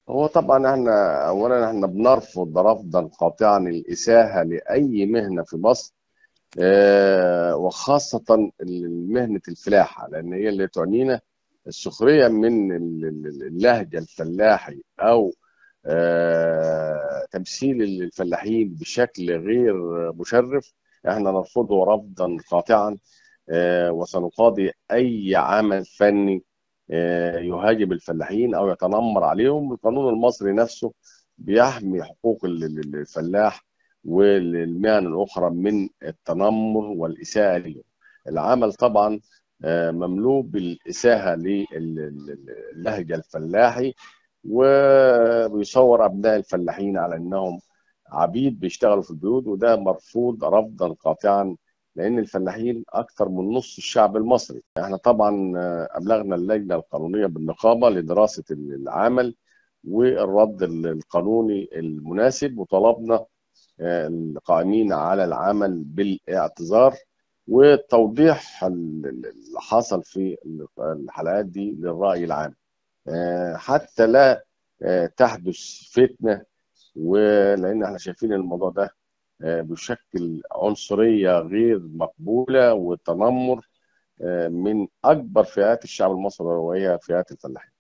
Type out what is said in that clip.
هو طبعا احنا اولا احنا بنرفض رفضا قاطعا الاساءه لاي مهنه في مصر آه، وخاصه مهنه الفلاحه لان هي اللي تعنينا السخريه من ال- ال- اللهجه الفلاحي او آه، تمثيل الفلاحين بشكل غير مشرف احنا نرفضه رفضا قاطعا آه، وسنقاضي اي عمل فني آه، يهاجم الفلاحين او يتنمر عليهم القانون المصري نفسه بيحمي حقوق ال- ال- الفلاح والمهن الاخرى من التنمر والاساءه لهم العمل طبعا آه، مملوء بالاساءه للهجه الفلاحي وبيصور ابناء الفلاحين على انهم عبيد بيشتغلوا في البيوت وده مرفوض رفضا قاطعا لان الفلاحين اكثر من نص الشعب المصري احنا طبعا آه، ابلغنا اللجنه القانونيه بالنقابه لدراسه العمل والرد القانوني المناسب وطلبنا آه، القائمين على العمل بالاعتذار وتوضيح ال- ال- اللي حصل في الحلقات دي للرأي العام آه، حتى لا آه، تحدث فتنة ولأن احنا شايفين الموضوع ده آه، بيشكل عنصرية غير مقبولة وتنمر آه، من أكبر فئات الشعب المصري وهي فئات الفلاحين